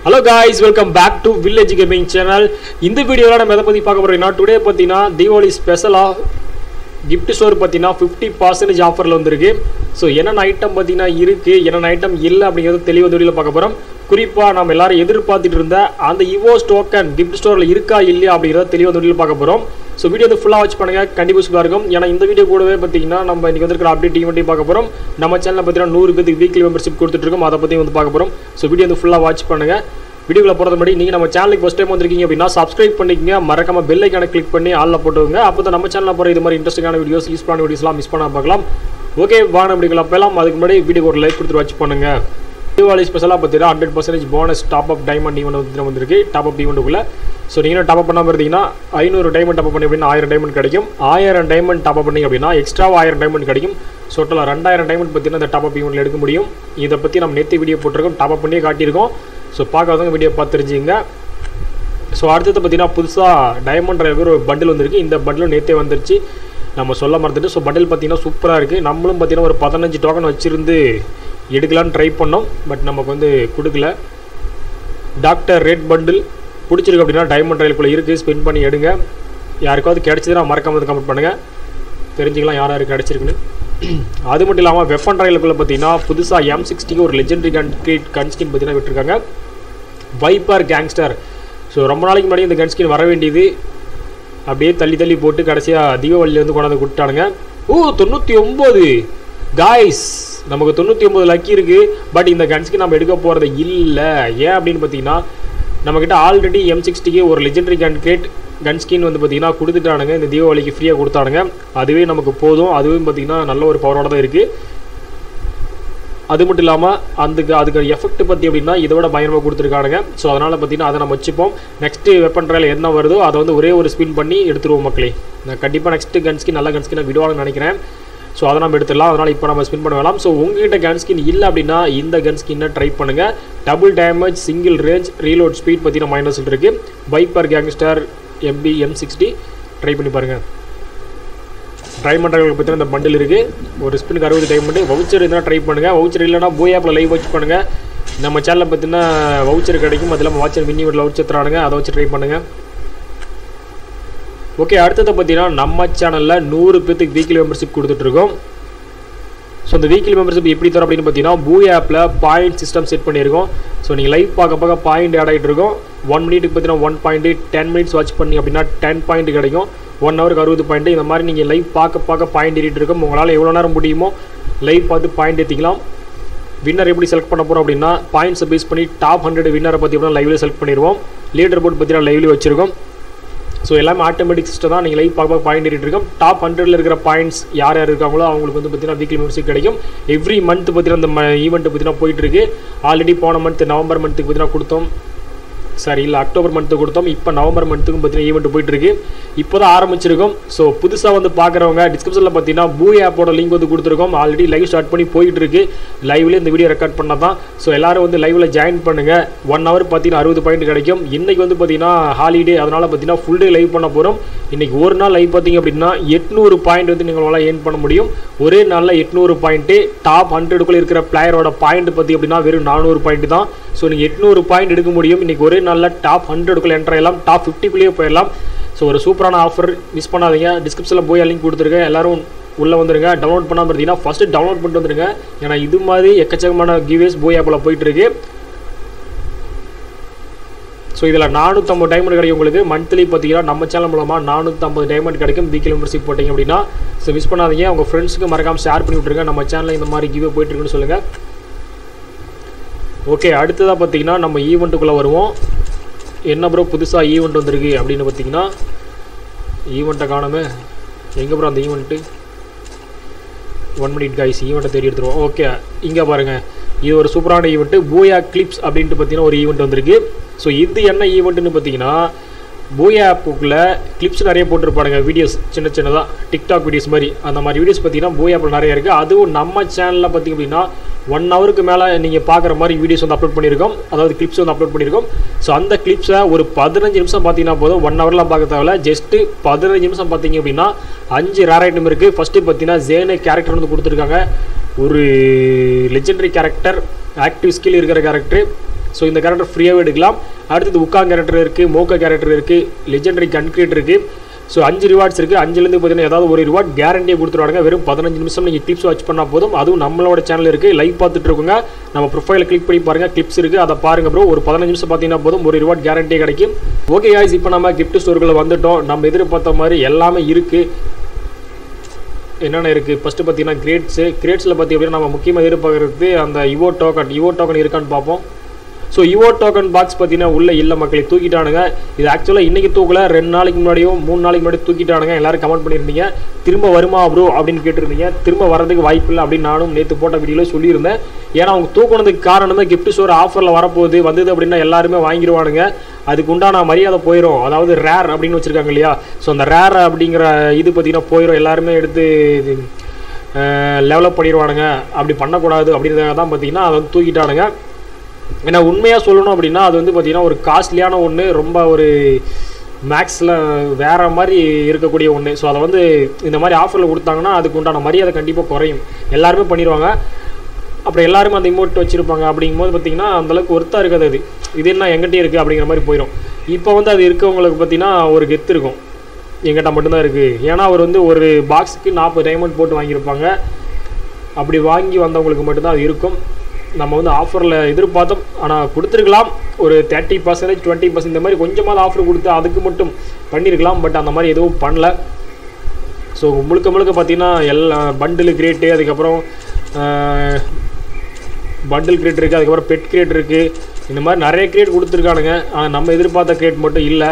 Hello guys welcome back to village gaming channel இந்த வீடியோவில் நம்ம எதை பற்றி பார்க்க போகிறோம்னா டுடே பார்த்தீங்கன்னா தீபாவளி ஸ்பெஷலாக gift ஸ்டோர் பார்த்தீங்கன்னா ஃபிஃப்டி பர்சன்டேஜ் ஆஃபரில் வந்திருக்கு ஸோ என்னென்ன ஐட்டம் பார்த்தீங்கன்னா இருக்குது என்னென்ன ஐட்டம் இல்லை அப்படிங்கிறது தெளிவாக இந்த வீடியோவில் பார்க்க போகிறோம் குறிப்பாக நம்ம எல்லாரும் எதிர்பார்த்துட்டு இருந்த அந்த இவோஸ் டோக்கன் gift ஸ்டோரில் இருக்கா இல்லையா அப்படிங்கிறத தெளிவாக இந்த வீடியோவில் பார்க்க போகிறோம் ஸோ வீடியோ வந்து ஃபுல்லாக வாட்ச் பண்ணுங்கள் கண்டிப்பாக சூப்பராக இருக்கும் ஏன்னா இந்த வீடியோ கூடவே பார்த்தீங்கன்னா நம்ம இன்றைக்கி வந்திருக்கிற அப்டேட் ஈவெண்ட்டையும் பார்க்க போகிறோம் நம்ம சேனலில் பார்த்தீங்கன்னா நூறு பேருக்கு வீக்லி மெம்பர்ஷிப் கொடுத்துட்ருக்கோம் அதை பற்றி வந்து பார்க்க போகிறோம் ஸோ வீடியோ வந்து ஃபுல்லாக வாட்ச் பண்ணுங்கள் வீடியோவில் போகிறது முன்னாடி நீங்கள் நம்ம சேனலுக்கு ஃபஸ்ட் டைம் வந்திருக்கீங்க அப்படின்னா சப்ஸ்கிரைப் பண்ணிக்கங்க மறக்காம பெல் ஐக்கான கிளிக் பண்ணி ஆளில் போட்டுங்க அப்போ தான் நம்ம சேனலில் போகிற இது மாதிரி இன்ட்ரெஸ்டிங்கான வீடியோஸ் யூஸ் பண்ண வீடியோஸ்லாம் மிஸ் பண்ணாம பார்க்கலாம் ஓகே வாங்க அப்படிங்களா போகலாம் அதுக்கு முன்னாடி வீடியோ ஒரு லைக் கொடுத்துட்டு வாட்ச் பண்ணுங்க தீபாவளி ஸ்பெஷலாக பார்த்தீங்கன்னா hundred percentage bonus top up diamond event வந்து வந்திருக்கு டாப் அப் ஈவெண்ட்டுக்குள்ள ஸோ நீங்கள் டாப் அப் பண்ணாமல் இருந்தீங்கன்னா ஐநூறு டைமண்ட் டாப் பண்ணி அப்படின்னா ஆயிரம் டைமண்ட் கிடைக்கும் ஆயிரம் டைமண்ட் டாப் அப் பண்ணி அப்படின்னா எக்ஸ்ட்ராவாக ஆயிரம் டைமண்ட் கிடைக்கும் ஸோ டோட்டலாக ரெண்டாயிரம் டைமண்ட் பார்த்தீங்கன்னா இந்த டாப் அப் ஈவெண்ட்டில் எடுக்க முடியும் இதை பற்றி நம்ம நேற்று வீடியோ போட்டிருக்கோம் டாப் அப் பண்ணியே காட்டியிருக்கோம் ஸோ பார்க்காதவங்க வீடியோ பார்த்து தெரிஞ்சுங்க ஸோ அடுத்தது பார்த்தீங்கன்னா புதுசாக டைமண்ட் ரயிலுக்கு ஒரு பண்டில் வந்திருக்கு இந்த பண்டிலும் நேற்றே வந்துருச்சு நம்ம சொல்ல மறந்துட்டு ஸோ பண்டில் பார்த்தீங்கன்னா சூப்பராக இருக்குது நம்மளும் பார்த்தீங்கன்னா ஒரு பதினஞ்சு டோக்கன் வச்சுருந்து எடுக்கலான்னு ட்ரை பண்ணோம் பட் நமக்கு வந்து கொடுக்கல டாக்டர் ரெட் பண்டில் பிடிச்சிருக்கு அப்படின்னா டைமண்ட் ரயிலுக்குள்ளே இருக்குது ஸ்பெண்ட் பண்ணி எடுங்க யாருக்காவது கிடைச்சதுன்னா மறக்காம வந்து கமெண்ட் பண்ணுங்கள் தெரிஞ்சுக்கலாம் யார் யாருக்கு கிடச்சிருக்குன்னு அது மட்டும் இல்லாமல் வெப்பன் ரயிலுக்குள்ளே பார்த்தீங்கன்னா புதுசாக எம் சிக்ஸ்டிக்கு ஒரு லெஜெண்டரி கன் கன் ஸ்கின் பார்த்தீங்கன்னா விட்டுருக்காங்க வைப்பர் கேங்ஸ்டர் ஸோ ரொம்ப நாளைக்கு முன்னாடி இந்த கன் ஸ்கின் வர வேண்டியது அப்படியே தள்ளி தள்ளி போட்டு கடைசியாக தீபாவளியிலேருந்து கொண்டாந்து கொடுத்தானுங்க ஓ தொண்ணூற்றி ஒம்பது காய்ஸ் நமக்கு தொண்ணூற்றி ஒம்பது லக்கி இருக்குது பட் இந்த கன் ஸ்கின் நம்ம எடுக்க போகிறது இல்லை ஏன் அப்படின்னு பார்த்தீங்கன்னா நம்மக்கிட்ட ஆல்ரெடி எம் சிக்ஸ்டிக்கு ஒரு legendary gun crate gun skin வந்து பார்த்தீங்கன்னா கொடுத்துட்டானுங்க இந்த தீபாவளிக்கு ஃப்ரீயாக கொடுத்தானுங்க அதுவே நமக்கு போதும் அதுவே பார்த்தீங்கன்னா நல்ல ஒரு பவரோட தான் இருக்குது அது மட்டும் இல்லாமல் அதுக்கு அதுக்கு எஃபெக்ட் பற்றி அப்படின்னா இதை விட பயங்கரமாக கொடுத்துருக்கானுங்க ஸோ அதனால் பார்த்தீங்கன்னா அதை நம்ம வச்சுப்போம் நெக்ஸ்ட்டு வெப்பன் ட்ரையல் என்ன வருதோ அதை வந்து ஒரே ஒரு ஸ்பின் பண்ணி எடுத்துருவோம் மக்களே நான் கண்டிப்பாக நெக்ஸ்ட்டு கன்ஸ்கின் நல்ல கன்ஸ்கின் நான் விடுவாங்கன்னு நினைக்கிறேன் ஸோ அதை நம்ம எடுத்துடலாம் அதனால் இப்போ நம்ம ஸ்பின் பண்ண வேணாம் ஸோ உங்ககிட்ட கன் ஸ்கின் இல்லை அப்படின்னா இந்த கன் ஸ்கின்னை ட்ரை பண்ணுங்கள் double damage single range reload speed பார்த்தீங்கன்னா மைனஸ் இருக்குது piper gangster MP M sixty try பண்ணி பாருங்கள் ட்ரை பண்ணுறவங்களுக்கு பற்றின இந்த பண்டில் இருக்குது ஒரு ஸ்பின்னுக்கு அறுபது டைமண்ட் வவுச்சர் இருந்தால் ட்ரை பண்ணுங்கள் வவுச்சர் இல்லைனா போய் ஆப்பில் லைவ் வாட்ச் பண்ணுங்கள் நம்ம சேனலில் பார்த்தீங்கன்னா வவுச்சர் கிடைக்கும் அது இல்லாமல் வாட்சர் மினி வீட்டில் வவுச்சர் தரானுங்க அதை வச்சு ட்ரை பண்ணுங்கள் ஓகே அடுத்ததை பார்த்தீங்கன்னா நம்ம சேனலில் நூறு பேத்துக்கு வீக்லி மெம்பர்ஷிப் கொடுத்துட்ருக்கோம் ஸோ இந்த வீக்லி மெம்பர்ஷிப் எப்படி தரும் அப்படின்னு பார்த்தீங்கன்னா பூ ஆப்பில் பாயிண்ட் சிஸ்டம் செட் பண்ணியிருக்கோம் ஸோ நீங்கள் லைவ் பார்க்க பார்க்க பாயிண்ட் ஆட் ஆகிட்டு இருக்கும் ஒன் மினிட்டுக்கு பார்த்தீங்கன்னா one point ten minutes watch பண்ணி அப்படின்னா டென் பாயிண்ட் கிடைக்கும் ஒன் ஹவருக்கு அறுபது பாயிண்ட் இந்த மாதிரி நீங்கள் லைவ் பார்க்க பார்க்க பாயிண்ட் ஏறிட்டு இருக்கும் உங்களால் எவ்வளோ நேரம் முடியுமோ லைவ் பார்த்து பாயிண்ட் ஏற்றிக்கலாம் வின்னர் எப்படி செலக்ட் பண்ண போகிறோம் அப்படின்னா பாயிண்ட்ஸை பேஸ் பண்ணி டாப் ஹண்ட்ரட் வின்னரை பற்றி அப்படின்னா லைவ்ல செலக்ட் பண்ணிடுவோம் லீடர் போர்ட் பார்த்தீங்கன்னா லைவ்ல வச்சிருக்கோம் ஸோ எல்லாமே ஆட்டோமேட்டிக் சிஸ்டம் தான் நீங்கள் லைவ் பார்க்க பாயிண்ட் ஏறிட்டு இருக்கும் டாப் ஹண்ட்ரட்ல இருக்கிற பாயிண்ட்ஸ் யார் யார் இருக்காங்களோ அவங்களுக்கு வந்து பார்த்தீங்கன்னா வீக்லி மெம்பர்ஷிப் கிடைக்கும் எவ்ரி மந்த் பார்த்தீங்கன்னா இந்த ஈவெண்ட் பார்த்தீங்கன்னா போயிட்டு இருக்கு ஆல்ரெடி போன மந்த் நவம்பர் மந்த்துக்கு பார்த்தீங்கன்னா கொடுத்தோம் சாரி இல்லை அக்டோபர் மந்த்து கொடுத்தோம் இப்போ நவம்பர் மந்த்துக்கும் பார்த்தீங்கன்னா ஈவெண்ட் போயிட்டு இருக்கு இப்போ தான் ஆரம்பிச்சிருக்கோம் ஸோ புதுசாக வந்து பார்க்குறவங்க டிஸ்கிரிப்ஷனில் பார்த்தீங்கன்னா பூ ஆப்போட லிங்க் வந்து கொடுத்துருக்கோம் ஆல்ரெடி லைவ் ஸ்டார்ட் பண்ணி போயிட்டு இருக்கு லைவ்ல இந்த வீடியோ ரெக்கார்ட் பண்ண தான் ஸோ எல்லாரும் வந்து லைவ்ல ஜாயின் பண்ணுங்க ஒன் ஹவர் பார்த்தீங்கன்னா அறுபது பாயிண்ட் கிடைக்கும் இன்னைக்கு வந்து பார்த்தீங்கன்னா ஹாலிடே அதனால பார்த்தீங்கன்னா ஃபுல் டே லைவ் பண்ண போகிறோம் இன்னைக்கு ஒரு நாள் லைவ் பார்த்தீங்க அப்படின்னா எட்நூறு பாயிண்ட் வந்து நீங்களால் ஏர்ன் பண்ண முடியும் ஒரே நாளில் எட்நூறு பாயிண்ட்டு டாப் ஹண்ட்ரடுக்குள்ளே இருக்கிற பிளேயரோட பாயிண்ட் பற்றி அப்படின்னா வெறும் நானூறு பாயிண்ட் தான் ஸோ நீங்கள் எட்நூறு பாயிண்ட் எடுக்க முடியும் இன்னைக்கு ஒரே நாளில் டாப் ஹண்ட்ரடுக்குள்ளே என்டர் ஆகலாம் டாப் ஃபிஃப்டிக்குள்ளேயே போயிடலாம் ஸோ ஒரு சூப்பரான ஆஃபர் மிஸ் பண்ணாதீங்க டிஸ்கிரிப்ஷனில் போய் லிங்க் கொடுத்துருக்கேன் எல்லாரும் உள்ளே வந்துருங்க டவுன்லோட் பண்ணாமல் இருந்தீங்கன்னா ஃபஸ்ட்டு டவுன்லோட் பண்ணிட்டு வந்துருங்க ஏன்னா இது மாதிரி எக்கச்சக்கமான கிவேஸ் போய் ஆப்பில் போயிட்டு இருக்கு ஸோ இதில் நானூற்றம்பது டைமண்ட் கிடைக்கும் உங்களுக்கு மந்த்லி பார்த்தீங்கன்னா நம்ம சேனல் மூலமாக நானூற்றம்பது டைமண்ட் கிடைக்கும் வீக்லி மெம்பர்ஷிப் போட்டிங்க அப்படின்னா ஸோ மிஸ் பண்ணாதீங்க உங்கள் ஃப்ரெண்ட்ஸுக்கு மறக்காமல் ஷேர் பண்ணி விட்ருங்க நம்ம சேனலில் இந்த மாதிரி கிவே போயிட்டுருக்குன்னு சொல்லுங்கள் ஓகே அடுத்ததாக பார்த்தீங்கன்னா நம்ம ஈவெண்ட்டுக்குள்ளே வருவோம் என்ன ப்ரோ புதுசாக ஈவெண்ட் வந்திருக்கு அப்படின்னு பார்த்தீங்கன்னா ஈவெண்ட்டை காணாம எங்கே ப்ரோ அந்த ஈவெண்ட்டு ஒன் மினிட் கைஸ் ஈவெண்ட்டை தேடி எடுத்துருவோம் ஓகே இங்கே பாருங்கள் இது ஒரு சூப்பரான ஈவெண்ட்டு பூயா கிளிப்ஸ் அப்படின்ட்டு பார்த்தீங்கன்னா ஒரு ஈவெண்ட் வந்திருக்கு ஸோ இது என்ன ஈவெண்ட்டுன்னு பார்த்தீங்கன்னா பூயா ஆப்புக்குள்ளே கிளிப்ஸ் நிறைய போட்டிருப்பானுங்க வீடியோஸ் சின்ன சின்னதாக டிக்டாக் வீடியோஸ் மாதிரி அந்த மாதிரி வீடியோஸ் பார்த்தீங்கன்னா பூயா ஆப்பில் நிறைய இருக்குது அதுவும் நம்ம சேனலில் பார்த்திங்க அப்படின்னா ஒன் ஹவருக்கு மேலே நீங்கள் பார்க்குற மாதிரி வீடியோஸ் வந்து அப்லோட் பண்ணியிருக்கோம் அதாவது கிளிப்ஸ் வந்து அப்லோட் பண்ணியிருக்கோம் ஸோ அந்த கிளிப்ஸை ஒரு பதினஞ்சு நிமிஷம் பார்த்தீங்கன்னா போதும் ஒன் ஹவர்லாம் பார்க்க தேவையில்ல ஜஸ்ட்டு பதினஞ்சு நிமிஷம் பார்த்தீங்க அப்படின்னா அஞ்சு ரேர் ஐட்டம் இருக்குது ஃபஸ்ட்டு பார்த்தீங்கன்னா ஜேனே கேரக்டர் வந்து கொடுத்துருக்காங்க ஒரு லெஜெண்டரி கேரக்டர் ஆக்டிவ் ஸ்கில் இருக்கிற கேரக்டர் ஸோ இந்த கேரக்டர் ஃப்ரீயாகவே எடுக்கலாம் அடுத்தது உக்காங் கேரக்டர் இருக்குது மோக்கா கேரக்டர் இருக்குது லெஜெண்டரி கன்கிரீட் இருக்குது ஸோ அஞ்சு ரிவார்ட்ஸ் இருக்குது அஞ்சுலேருந்து பார்த்தீங்கன்னா ஏதாவது ஒரு ரிவார்ட் கேரண்டியாக கொடுத்துருவாங்க வெறும் பதினஞ்சு நிமிஷம் நீங்கள் கிளிப்ஸ் வாட்ச் பண்ணால் போதும் அதுவும் நம்மளோட சேனல் இருக்குது லைவ் பார்த்துட்டு இருக்குங்க நம்ம ப்ரொஃபைலை கிளிக் பண்ணி பாருங்கள் கிளிப்ஸ் இருக்குது அதை பாருங்க ப்ரோ ஒரு பதினஞ்சு நிமிஷம் பார்த்தீங்கன்னா போதும் ஒரு ரிவார்ட் கேரண்டியாக கிடைக்கும் ஓகே guys இப்போ நம்ம கிஃப்ட் ஸ்டோர்களை வந்துட்டோம் நம்ம எதிர்பார்த்த மாதிரி எல்லாமே இருக்குது என்னென்ன இருக்குது ஃபஸ்ட்டு பார்த்தீங்கன்னா கிரேட்ஸு கிரேட்ஸில் பார்த்தி அப்படின்னா நம்ம முக்கியமாக எதிர்பார்க்குறது அந்த இவோ டோக்கன் இவோ டோக்கன் இருக்கான்னு பார்ப்போம் ஸோ இவோ டோக்கன் பாக்ஸ் பார்த்தீங்கன்னா உள்ளே இல்லை மக்களை தூக்கிட்டானுங்க இது ஆக்சுவலாக இன்றைக்கி தூக்கல ரெண்டு நாளைக்கு முன்னாடியும் மூணு நாளைக்கு முன்னாடி தூக்கிட்டானுங்க எல்லாரும் கமெண்ட் பண்ணியிருந்தீங்க திரும்ப வருமா ப்ரோ அப்படின்னு கேட்டிருந்தீங்க திரும்ப வரதுக்கு வாய்ப்பு இல்லை அப்படின்னு நானும் நேற்று போட்ட வீடியோவில் சொல்லியிருந்தேன் ஏன்னா அவங்க தூக்குனதுக்கு காரணமே கிஃப்ட் ஸ்டோர் ஆஃபரில் வரப்போகுது வந்தது அப்படின்னா எல்லாருமே வாங்கிடுவானுங்க அதுக்கு உண்டான மரியாதை போயிடும் அதாவது ரேர் அப்படின்னு வச்சுருக்காங்க இல்லையா ஸோ அந்த ரேர் அப்படிங்கிற இது பார்த்தீங்கன்னா போயிடும் எல்லாருமே எடுத்து லெவலப் பண்ணிடுவானுங்க அப்படி பண்ணக்கூடாது அப்படின்றத தான் பார்த்தீங்கன்னா அதை வந்து தூக்கிட்டானுங்க ஏன்னா உண்மையாக சொல்லணும் அப்படின்னா அது வந்து பார்த்தீங்கன்னா ஒரு காஸ்ட்லியான ஒன்று ரொம்ப ஒரு மேக்ஸில் வேறு மாதிரி இருக்கக்கூடிய ஒன்று ஸோ அதை வந்து இந்த மாதிரி ஆஃபரில் கொடுத்தாங்கன்னா அதுக்கு உண்டான மரியாதை கண்டிப்பாக குறையும் எல்லாருமே பண்ணிடுவாங்க அப்புறம் எல்லாருமே அந்த இமோட் வச்சுருப்பாங்க அப்படிங்கும்போது பார்த்தீங்கன்னா அந்தளவுக்கு ஒர்த்தாக இருக்காது அது இது என்ன எங்கிட்டே இருக்குது அப்படிங்கிற மாதிரி போயிடும் இப்போ வந்து அது இருக்கவங்களுக்கு பார்த்தீங்கன்னா ஒரு கெத்து இருக்கும் எங்கிட்ட மட்டும்தான் இருக்குது ஏன்னா அவர் வந்து ஒரு பாக்ஸுக்கு நாற்பது டைமண்ட் போட்டு வாங்கியிருப்பாங்க அப்படி வாங்கி வந்தவங்களுக்கு மட்டும்தான் அது இருக்கும் நம்ம வந்து ஆஃபரில் எதிர்பார்த்தோம் ஆனால் கொடுத்துருக்கலாம் ஒரு தேர்ட்டி பர்சன்டேஜ் டுவெண்ட்டி பர்சன்ட் இந்த மாதிரி கொஞ்சமாவது ஆஃபர் கொடுத்து அதுக்கு மட்டும் பண்ணியிருக்கலாம் பட் அந்த மாதிரி எதுவும் பண்ணல ஸோ முழுக்க முழுக்க பார்த்தீங்கன்னா எல்லா பண்டில் கிரேட்டு அதுக்கப்புறம் பண்டில் கிரேட் இருக்குது அதுக்கப்புறம் பெட் கிரேட் இருக்குது இந்த மாதிரி நிறைய கிரேட் கொடுத்துருக்கானுங்க ஆனால் நம்ம எதிர்பார்த்த கிரேட் மட்டும் இல்லை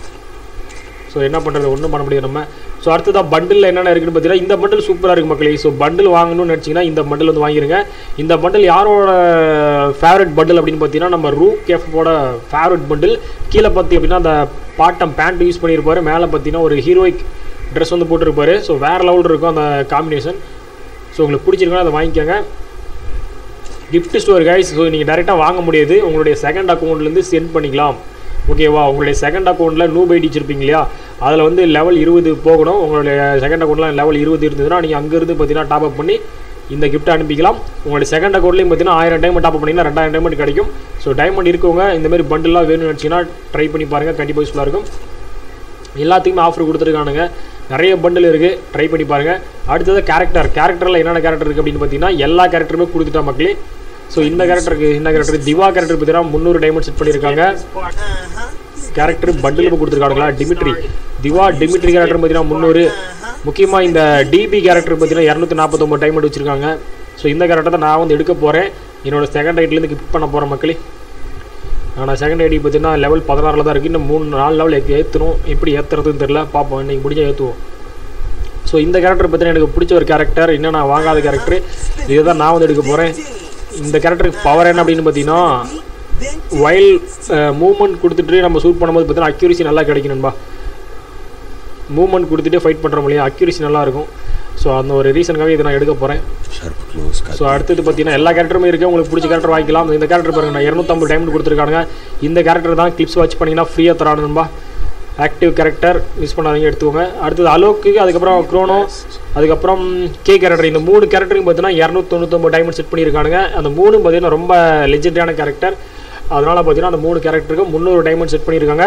ஸோ என்ன பண்ணுறது ஒன்றும் பண்ண முடியாது நம்ம ஸோ அடுத்ததாக பண்டில் என்னென்ன இருக்குன்னு பார்த்தீங்கன்னா இந்த பண்டில் சூப்பராக இருக்குது மக்களே ஸோ பண்டில் வாங்கணும்னு நினச்சிங்கன்னா இந்த பண்டில் வந்து வாங்கிருங்க இந்த பண்டில் யாரோட ஃபேவரட் பண்டில் அப்படின்னு பார்த்தீங்கன்னா நம்ம ரூ கேஃபோட ஃபேவரட் பண்டில் கீழே பார்த்தி அப்படின்னா அந்த பாட்டம் பேண்ட் யூஸ் பண்ணியிருப்பாரு மேலே பார்த்தீங்கன்னா ஒரு ஹீரோயிக் ட்ரெஸ் வந்து போட்டிருப்பாரு ஸோ வேறு லெவலில் இருக்கும் அந்த காம்பினேஷன் ஸோ உங்களுக்கு பிடிச்சிருக்கா அதை வாங்கிக்கோங்க கிஃப்ட் ஸ்டோர் கைஸ் ஸோ நீங்கள் டேரெக்டாக வாங்க முடியாது உங்களுடைய செகண்ட் அக்கௌண்ட்லேருந்து சென்ட் பண்ணிக்கலாம் ஓகேவா உங்களுடைய செகண்ட் அக்கௌண்ட்டில் நூ பைடி வச்சிருப்பீங்க இல்லையா அதில் வந்து லெவல் இருபது போகணும் உங்களுடைய செகண்ட் அக்கௌண்ட்டில் லெவல் இருபது இருந்ததுன்னா நீங்கள் அங்கேருந்து பார்த்தீங்கன்னா டாப் அப் பண்ணி இந்த கிஃப்ட்டை அனுப்பிக்கலாம் உங்களுடைய செகண்ட் அக்கௌண்ட்லேயும் பார்த்தீங்கன்னா ஆயிரம் டைமண்ட் டாப் பண்ணிங்கன்னா ரெண்டாயிரம் டைமண்ட் கிடைக்கும் ஸோ டைமண்ட் இருக்கவங்க இந்த மாதிரி பண்டிலாக வேணும்னு நினச்சிங்கன்னா ட்ரை பண்ணி பாருங்கள் கண்டிப்பாக யூஸ்ஃபுல்லாக இருக்கும் எல்லாத்துக்குமே ஆஃபர் கொடுத்துருக்கானுங்க நிறைய பண்டில் இருக்குது ட்ரை பண்ணி பாருங்கள் அடுத்தது கேரக்டர் கேரக்டரில் என்னென்ன கேரக்டர் இருக்குது அப்படின்னு பார்த்தீங்கன்னா எல்லா கேரக்டருமே கொடுத்துட்டா மக்களே ஸோ இந்த கேரக்டருக்கு இந்த கேரக்டர் திவா கேரக்டர் பார்த்தீங்கன்னா முந்நூறு டைமண்ட் செட் பண்ணியிருக்காங்க கேரக்டர் பண்டில் கொடுத்துருக்காங்களா டிமிட்ரி திவா டிமிட்ரி கேரக்டர் பார்த்தீங்கன்னா முந்நூறு முக்கியமாக இந்த டிபி கேரக்டர் பார்த்தீங்கன்னா இரநூத்தி நாற்பத்தொம்பது டைமண்ட் வச்சுருக்காங்க ஸோ இந்த கேரக்டர் தான் நான் வந்து எடுக்க போகிறேன் என்னோட செகண்ட் ஐட்லேருந்து கிஃப்ட் பண்ண போகிறேன் மக்களே ஆனால் செகண்ட் ஐடி பார்த்தீங்கன்னா லெவல் பதினாறில் தான் இருக்குது இன்னும் மூணு நாலு லெவல் ஏற்றணும் எப்படி ஏற்றுறதுன்னு தெரில பார்ப்போம் இன்றைக்கி முடிஞ்சால் ஏற்றுவோம் ஸோ இந்த கேரக்டர் பார்த்தீங்கன்னா எனக்கு பிடிச்ச ஒரு கேரக்டர் இன்னும் நான் வாங்காத கேரக்டர் இதை தான் நான் வந்து எடுக்க போகிறேன் இந்த கேரக்டருக்கு பவர் என்ன அப்படின்னு பார்த்தீங்கன்னா வைல்ட் மூவ்மெண்ட் கொடுத்துட்டு நம்ம ஷூட் பண்ணும்போது பார்த்தீங்கன்னா அக்யூரிசி நல்லா கிடைக்கணும்பா மூவ்மெண்ட் கொடுத்துட்டு ஃபைட் பண்ணுறோம் இல்லையா அக்யூரிசி நல்லாயிருக்கும் ஸோ அந்த ஒரு ரீசனுக்காக இதை நான் எடுக்க போகிறேன் Sharp close cut. ஸோ அடுத்தது பார்த்தீங்கன்னா எல்லா கேரக்டருமே இருக்குது உங்களுக்கு பிடிச்ச கேரக்டர் வாங்கிக்கலாம் இந்த கேரக்டர் பாருங்க நான் இரநூத்தம்பது டைம் கொடுத்துருக்காங்க இந்த கேரக்டர் தான் கிளிப்ஸ் வாட்ச் பண்ணிங்கன்னா ஃப்ரீயாக தரானும்பா ஆக்டிவ் கேரக்டர் யூஸ் பண்ணாதீங்க எடுத்துக்கோங்க அடுத்தது அலோக்கு அதுக்கப்புறம் க்ரோனோ அதுக்கப்புறம் கே கேரக்டர் இந்த மூணு கேரக்டரையும் பார்த்தீங்கன்னா இரநூத்தொண்ணூத்தொம்பது டைமண்ட் செட் பண்ணியிருக்கானுங்க அந்த மூணு பார்த்தீங்கன்னா ரொம்ப லெஜெண்டான கேரக்டர் அதனால் பார்த்தீங்கன்னா அந்த மூணு கேரக்டருக்கு முந்நூறு டைமண்ட் செட் பண்ணியிருக்காங்க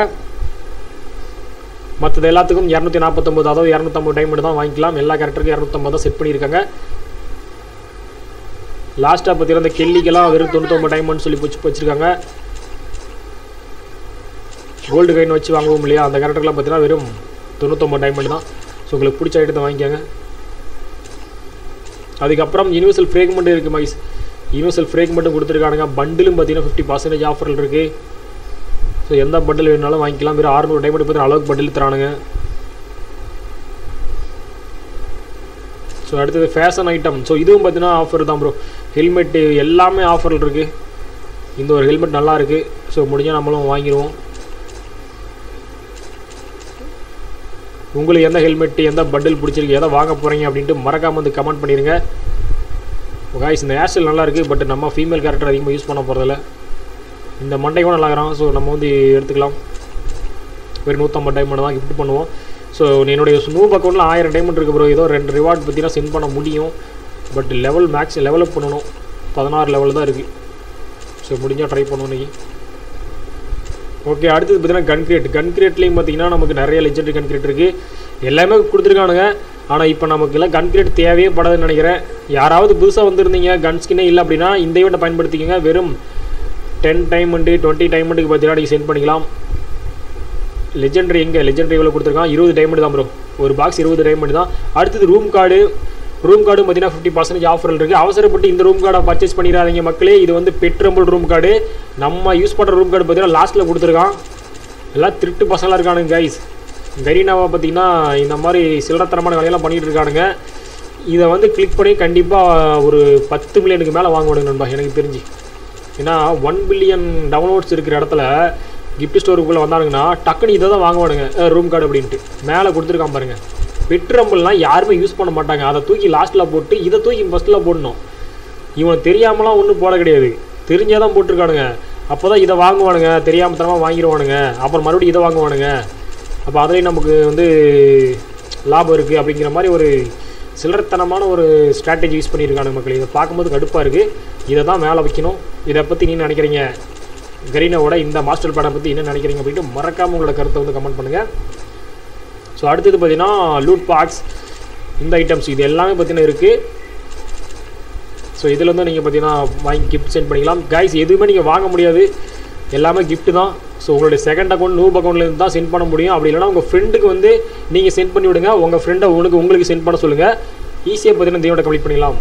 மற்றது எல்லாத்துக்கும் இரநூத்தி நாற்பத்தொம்பது அதாவது இரநூத்தம்பது டைமண்ட் தான் வாங்கிக்கலாம் எல்லா கேரக்டருக்கும் இரநூத்தம்பது தான் செட் பண்ணியிருக்காங்க லாஸ்ட்டாக பார்த்தீங்கன்னா இந்த கெல்லிக்கெல்லாம் வெறும் தொண்ணூத்தொம்பது டைமண்ட் சொல்லி வச்சு வச்சுருக்காங்க கோல்டு கைன் வச்சு வாங்குவோம் இல்லையா அந்த கேரக்டர்லாம் பார்த்தீங்கன்னா வெறும் தொண்ணூத்தொம்பது டைமண்ட் தான் ஸோ உங்களுக்கு பிடிச்ச ஐட்டத்தை வாங்கிக்கோங்க அதுக்கப்புறம் யூனிவர்சல் ஃப்ரேக்மெண்ட் இருக்குது மைஸ் யூனிவர்சல் ஃப்ரேக்மெண்ட்டும் கொடுத்துருக்கானுங்க பண்டிலும் பார்த்தீங்கன்னா ஃபிஃப்டி பர்சன்டேஜ் ஆஃபரில் இருக்குது ஸோ எந்த பண்டில் வேணாலும் வாங்கிக்கலாம் வெறும் அறுநூறு டைமண்ட் பார்த்தீங்கன்னா அளவுக்கு பண்டில் தரானுங்க ஸோ அடுத்தது ஃபேஷன் ஐட்டம் ஸோ இதுவும் பார்த்தீங்கன்னா ஆஃபர் தான் ப்ரோ ஹெல்மெட்டு எல்லாமே ஆஃபரில் இருக்குது இந்த ஒரு ஹெல்மெட் நல்லா இருக்குது ஸோ முடிஞ்சால் நம்மளும் வாங்கிடுவோம் உங்களுக்கு எந்த ஹெல்மெட் எந்த பண்டில் பிடிச்சிருக்கு எதை வாங்க போகிறீங்க அப்படின்ட்டு மறக்காமல் வந்து கமெண்ட் பண்ணிடுங்க காய்ஸ் இந்த ஹேர்ஸ்டைல் நல்லா இருக்குது பட் நம்ம ஃபீமேல் கேரக்டர் அதிகமாக யூஸ் பண்ண போகிறதில்ல இந்த மண்டைக்கும் நல்லா இருக்கிறான் ஸோ நம்ம வந்து எடுத்துக்கலாம் ஒரு நூற்றம்பது டைமண்ட் தான் கிஃப்ட் பண்ணுவோம் ஸோ என்னுடைய ஸ்னூப் அக்கௌண்ட்டில் ஆயிரம் டைமண்ட் இருக்குது ப்ரோ ஏதோ ரெண்டு ரிவார்ட் பார்த்தீங்கன்னா சென்ட் பண்ண முடியும் பட் லெவல் மேக்ஸ் லெவலப் பண்ணணும் பதினாறு லெவல் தான் இருக்குது ஸோ முடிஞ்சால் ட்ரை பண்ணுவோம் இன்னைக்கு ஓகே அடுத்தது பார்த்தீங்கன்னா கன் கிரேட் கன் கிரேட்லேயும் பார்த்தீங்கன்னா நமக்கு நிறைய லெஜெண்டரி கன் கிரேட் இருக்குது எல்லாமே கொடுத்துருக்கானுங்க ஆனால் இப்போ நமக்கு எல்லாம் கன் கிரேட் தேவையே படாதுன்னு நினைக்கிறேன் யாராவது புதுசாக வந்திருந்தீங்க கன் ஸ்கின்னே இல்லை அப்படின்னா இந்த ஈவெண்ட்டை பயன்படுத்திக்கங்க வெறும் டென் டைமண்டு டுவெண்ட்டி டைமண்டுக்கு பார்த்தீங்கன்னா நீங்கள் சென்ட் பண்ணிக்கலாம் லெஜெண்டரி எங்கே லெஜெண்டரி எவ்வளோ கொடுத்துருக்கான் இருபது டைமண்ட் தான் ப்ரோ ஒரு பாக்ஸ் இருபது டைமண்ட் தான் அடுத்தது ரூம் கார்டு ரூம் கார்டு பார்த்தீங்கன்னா ஃபிஃப்டி பர்சன்டேஜ் ஆஃபர் இருக்குது அவசரப்பட்டு இந்த ரூம் கார்டை பர்ச்சேஸ் பண்ணிடாதீங்க மக்களே இது வந்து பெட்ரம்பிள் ரூம் கார்டு நம்ம யூஸ் பண்ணுற ரூம் கார்டு பார்த்தீங்கன்னா லாஸ்ட்டில் கொடுத்துருக்கான் எல்லாம் திருட்டு பசங்களாக இருக்கானுங்க கைஸ் கரீனாவை பார்த்தீங்கன்னா இந்த மாதிரி சில்லறத்தனமான வேலையெல்லாம் பண்ணிகிட்டு இருக்கானுங்க இதை வந்து கிளிக் பண்ணி கண்டிப்பாக ஒரு பத்து மில்லியனுக்கு மேலே வாங்குவானுங்க நண்பா எனக்கு தெரிஞ்சு ஏன்னா ஒன் பில்லியன் டவுன்லோட்ஸ் இருக்கிற இடத்துல கிஃப்ட் ஸ்டோருக்குள்ளே வந்தானுங்கன்னா டக்குனு இதை தான் வாங்குவானுங்க ரூம் கார்டு அப்படின்ட்டு மேலே கொடுத்துருக்கான் பாருங்க பெட்ரம்பிள்லாம் யாருமே யூஸ் பண்ண மாட்டாங்க அதை தூக்கி லாஸ்ட்டில் போட்டு இதை தூக்கி ஃபஸ்ட்டில் போடணும் இவன் தெரியாமலாம் ஒன்றும் போட கிடையாது தெரிஞ்சே தான் போட்டிருக்கானுங்க அப்போ தான் இதை வாங்குவானுங்க தெரியாம தரமாக வாங்கிடுவானுங்க அப்புறம் மறுபடியும் இதை வாங்குவானுங்க அப்போ அதுலேயும் நமக்கு வந்து லாபம் இருக்குது அப்படிங்கிற மாதிரி ஒரு சில்லறத்தனமான ஒரு ஸ்ட்ராட்டஜி யூஸ் பண்ணியிருக்கானுங்க மக்கள் இதை பார்க்கும்போது கடுப்பாக இருக்குது இதை தான் மேலே வைக்கணும் இதை பற்றி நீ நினைக்கிறீங்க கரீனாவோட இந்த மாஸ்டர் படம் பற்றி என்ன நினைக்கிறீங்க அப்படின்ட்டு மறக்காமல் உங்களோட கருத்தை வந்து கமெண்ட் பண்ணுங்கள் ஸோ அடுத்தது பார்த்தீங்கன்னா லூட் பாக்ஸ் இந்த ஐட்டம்ஸ் இது எல்லாமே பார்த்தீங்கன்னா இருக்குது ஸோ இதில் வந்து நீங்கள் பார்த்தீங்கன்னா வாங்கி கிஃப்ட் சென்ட் பண்ணிக்கலாம் கைஸ் எதுவுமே நீங்கள் வாங்க முடியாது எல்லாமே gift தான் ஸோ உங்களுடைய செகண்ட் அக்கௌண்ட் நூப் அக்கௌண்ட்லேருந்து தான் சென்ட் பண்ண முடியும் அப்படி இல்லைனா உங்கள் ஃப்ரெண்டுக்கு வந்து நீங்கள் சென்ட் பண்ணி விடுங்க உங்கள் ஃப்ரெண்டை உனக்கு உங்களுக்கு சென்ட் பண்ண சொல்லுங்கள் ஈஸியாக பார்த்தீங்கன்னா தேவோட கம்ப்ளீட் பண்ணிடலாம்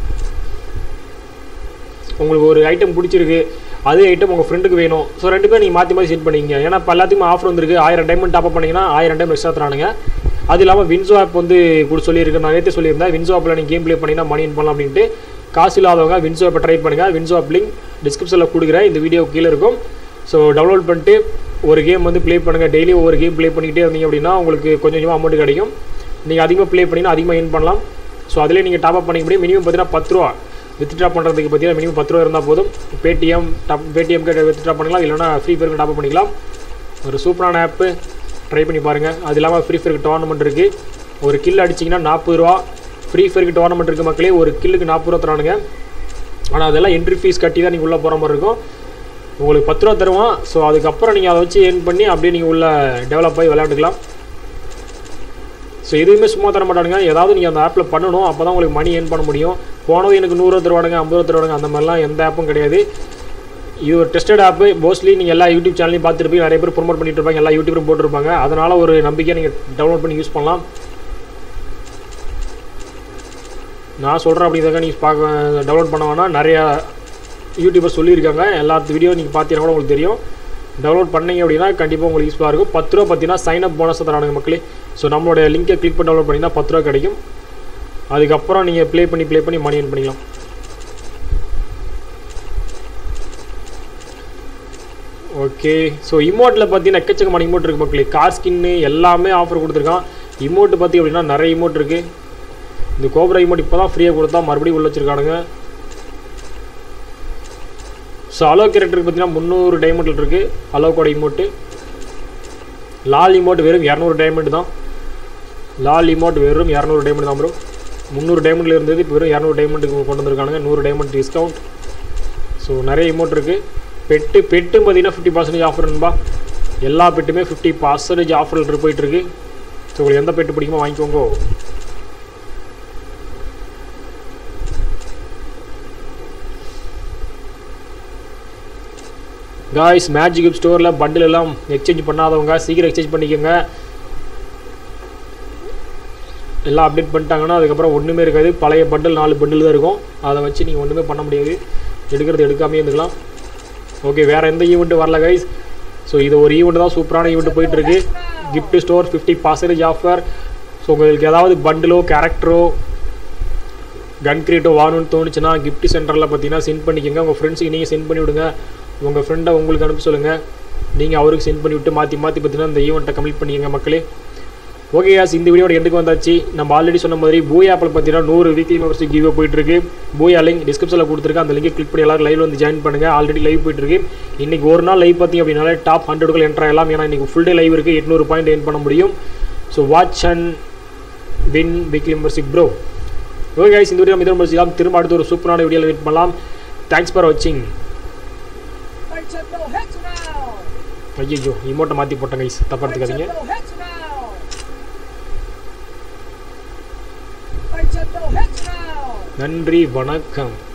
உங்களுக்கு ஒரு ஐட்டம் பிடிச்சிருக்கு அதே ஐட்டம் உங்கள் ஃப்ரெண்டுக்கு வேணும் ஸோ ரெண்டு பேரும் நீங்கள் மாற்றி மாற்றி சென்ட் பண்ணிங்க ஏன்னா இப்போ எல்லாத்துக்குமே ஆஃபர் வந்திருக்கு ஆயிரம் டைமண்ட் டாப் பண்ணிங்கன்னா ஆயிரம் டைம் எக்ஸ்ட்ரா தரானுங்க அது இல்லாமல் வின்சோ ஆப் வந்து கூட சொல்லியிருக்கேன் நான் நேற்று சொல்லியிருந்தேன் வின்சோ ஆப்பில் நீங்கள் கேம் ப்ளே பண்ணிங்கன்னா மணி இன் பண்ணலாம் அப்படின்ட்டு காசு இல்லாதவங்க வின்சோ ஆப்பை ட்ரை பண்ணுங்கள் வின்சோ ஆப் லிங்க் டிஸ்கிரிப்ஷனில் கொடுக்குறேன் இந்த வீடியோ கீழே இருக்கும் ஸோ டவுன்லோட் பண்ணிட்டு ஒரு கேம் வந்து ப்ளே பண்ணுங்கள் டெய்லி ஒவ்வொரு கேம் ப்ளே பண்ணிக்கிட்டே இருந்தீங்க அப்படின்னா உங்களுக்கு கொஞ்சம் கொஞ்சமாக அமௌண்ட் கிடைக்கும் நீங்கள் அதிகமாக ப்ளே பண்ணிங்கன்னா அதிகமாக ஏர்ன் பண்ணலாம் ஸோ அதிலே நீங்கள் டாப் அப் பண்ணிக்க முடியும் மினிமம் பார்த்தீங்கன்னா பத்து ரூபா வித்ட்ரா பண்ணுறதுக்கு பார்த்தீங்கன்னா மினிமம் பத்து ரூபா இருந்தால் போதும் பேடிஎம் டாப் பேடிஎம் கிட்ட வித்ட்ரா பண்ணலாம் இல்லைனா ஃப்ரீ ஃபயருக்கு டாப் பண்ணிக்கலாம் ஒரு சூப்பரான ஆப்பு ட்ரை பண்ணி பாருங்கள் அது இல்லாமல் ஃப்ரீ ஃபயருக்கு டோர்னமெண்ட் இருக்குது ஒரு கில் அடிச்சிங்கன்னா நாற்பது ரூபா ஃப்ரீ ஃபயருக்கு டோர்னமெண்ட் இருக்குது மக்களே ஒரு கில்லுக்கு நாற்பது ரூபா தரானுங்க ஆனால் அதெல்லாம் என்ட்ரி ஃபீஸ் கட்டி தான் நீங்கள் உள்ளே போகிற மாதிரி இருக்கும் உங்களுக்கு பத்து ரூபா தருவான் ஸோ அதுக்கப்புறம் நீங்கள் அதை வச்சு ஏர்ன் பண்ணி அப்படியே நீங்கள் உள்ள டெவலப் ஆகி விளையாண்டுக்கலாம் ஸோ எதுவுமே சும்மா தர மாட்டானுங்க ஏதாவது நீங்கள் அந்த ஆப்பில் பண்ணணும் அப்போ தான் உங்களுக்கு மணி ஏர்ன் பண்ண முடியும் போனது எனக்கு நூறுரூவா தருவானுங்க ஐம்பது ரூபா தருவானுங்க அந்த மாதிரிலாம் எந்த ஆப்பும் கிடையாது இது ஒரு டெஸ்டட் ஆப்பு மோஸ்ட்லி நீங்கள் எல்லா யூடியூப் சேனலையும் பார்த்துருப்பீங்க நிறைய பேர் ப்ரொமோட் பண்ணிட்டு இருப்பாங்க எல்லா யூடியூபரும் போட்டிருப்பாங்க அதனால் ஒரு நம்பிக்கையை நீங்கள் டவுன்லோட் பண்ணி யூஸ் பண்ணலாம் நான் சொல்கிறேன் அப்படிங்கிறத நீங்கள் பார்க்க டவுன்லோட் பண்ண வேணாம் நிறையா யூடியூபர் சொல்லியிருக்காங்க எல்லா வீடியோ நீங்கள் பார்த்தீங்கன்னா கூட உங்களுக்கு தெரியும் டவுன்லோட் பண்ணீங்க அப்படின்னா கண்டிப்பாக உங்களுக்கு யூஸ்ஃபுல்லாக இருக்கும் பத்து ரூபா பார்த்தீங்கன்னா சைன் அப் போனஸ் தரானுங்க மக்களே ஸோ நம்மளோட லிங்கை கிளிக் பண்ணி டவுன்லோட் பண்ணிங்கன்னா பத்து ரூபா கிடைக்கும் அதுக்கப்புறம் நீங்கள் ப்ளே பண்ணி ப்ளே பண்ணி மணி earn பண்ணிக்கலாம் ஓகே ஸோ இமோட்டில் பார்த்தீங்கன்னா எக்கச்சக்கமான இமோட் இருக்குது மக்களே கார் ஸ்கின்னு எல்லாமே ஆஃபர் கொடுத்துருக்கான் இமோட்டு பார்த்தி அப்படின்னா நிறைய இமோட் இருக்குது இந்த கோப்ரா இமோட் இப்போ தான் ஃப்ரீயாக கொடுத்தா மறுபடியும் உள்ள வச்சிருக்கானுங்க ஸோ அலோ கேரக்டருக்கு பார்த்தீங்கன்னா முந்நூறு டைமண்டில் இருக்குது அலோக்கோட இமோட்டு லால் இமோட் வெறும் இரநூறு டைமண்ட் தான் லால் இமோட் வெறும் இரநூறு டைமண்ட் தான் ப்ரோ முந்நூறு டைமண்டில் இருந்தது இப்போ வெறும் இரநூறு டைமண்டுக்கு கொண்டு வந்திருக்கானுங்க நூறு டைமண்ட் டிஸ்கவுண்ட் ஸோ நிறைய இமோட் இருக்குது பெட்டு பெட்டும் பார்த்தீங்கன்னா ஃபிஃப்டி பர்சன்டேஜ் ஆஃபர் நண்பா எல்லா பெட்டுமே ஃபிஃப்டி பர்சன்டேஜ் ஆஃபரில் போயிட்டுருக்கு ஸோ உங்களுக்கு எந்த பெட்டு பிடிக்குமோ வாங்கிக்கோங்க காய்ஸ் மேஜிக் கிப் ஸ்டோரில் பண்டில் எல்லாம் எக்ஸ்சேஞ்ச் பண்ணாதவங்க சீக்கிரம் எக்ஸ்சேஞ்ச் பண்ணிக்கோங்க எல்லாம் அப்டேட் பண்ணிட்டாங்கன்னா அதுக்கப்புறம் ஒன்றுமே இருக்காது பழைய பண்டில் நாலு பண்டில் தான் இருக்கும் அதை வச்சு நீங்கள் ஒன்றுமே பண்ண முடியாது எடுக்கிறது எடுக்காமே இருந்துக்கலாம் ஓகே வேறு எந்த ஈவெண்ட்டு வரல கைஸ் ஸோ இது ஒரு ஈவெண்ட் தான் சூப்பரான ஈவெண்ட் போயிட்டுருக்கு gift store fifty percentage offer so உங்களுக்கு ஏதாவது பண்டிலோ கேரக்டரோ கன் கிரியேட்டோ வாங்கணும்னு தோணுச்சுன்னா gift சென்டரில் பார்த்தீங்கன்னா சென்ட் பண்ணிக்கோங்க உங்கள் ஃப்ரெண்ட்ஸுக்கு நீங்கள் சென்ட் பண்ணி விடுங்க உங்கள் ஃப்ரெண்டை உங்களுக்கு அனுப்ப சொல்லுங்கள் நீங்கள் அவருக்கு சென்ட் பண்ணி விட்டு மாற்றி மாற்றி பார்த்தீங்கன்னா இந்த ஈவெண்ட்டை கம்ப்ளீட் பண்ணிக்கங்க மக்களே ஓகே யாஸ் இந்த வீடியோட எண்டுக்கு வந்தாச்சு நம்ம ஆல்ரெடி சொன்ன மாதிரி பூயா ஆப்பில் பார்த்தீங்கன்னா நூறு வீக்லி மெம்பர்ஸ் கிவ் போயிட்டு இருக்கு பூயா லிங்க் டிஸ்கிரிப்ஷனில் கொடுத்துருக்கேன் அந்த லிங்கை கிளிக் பண்ணி எல்லாரும் லைவ்ல வந்து ஜாயின் பண்ணுங்க ஆல்ரெடி லைவ் போயிட்டு இருக்கு இன்னைக்கு ஒரு நாள் லைவ் பார்த்தீங்க அப்படின்னாலே டாப் ஹண்ட்ரடுகள் என்ட்ரு ஆகலாம் ஏன்னா இன்னைக்கு ஃபுல் டே லைவ் இருக்கு எட்நூறு பாயிண்ட் என் பண்ண முடியும் so watch and win weekly membership bro okay guys இந்த வீடியோ மிதம் திரும்ப அடுத்த ஒரு சூப்பரான வீடியோவில் வெயிட் பண்ணலாம் தேங்க்ஸ் ஃபார் வாட்சிங் Item no hits now. ஐயோ இமோட்டை மாற்றி போட்டேன் கைஸ் தப்பா எடுத்துக்காதீங்க Item no hits now. Item no hits now. நன்றி வணக்கம்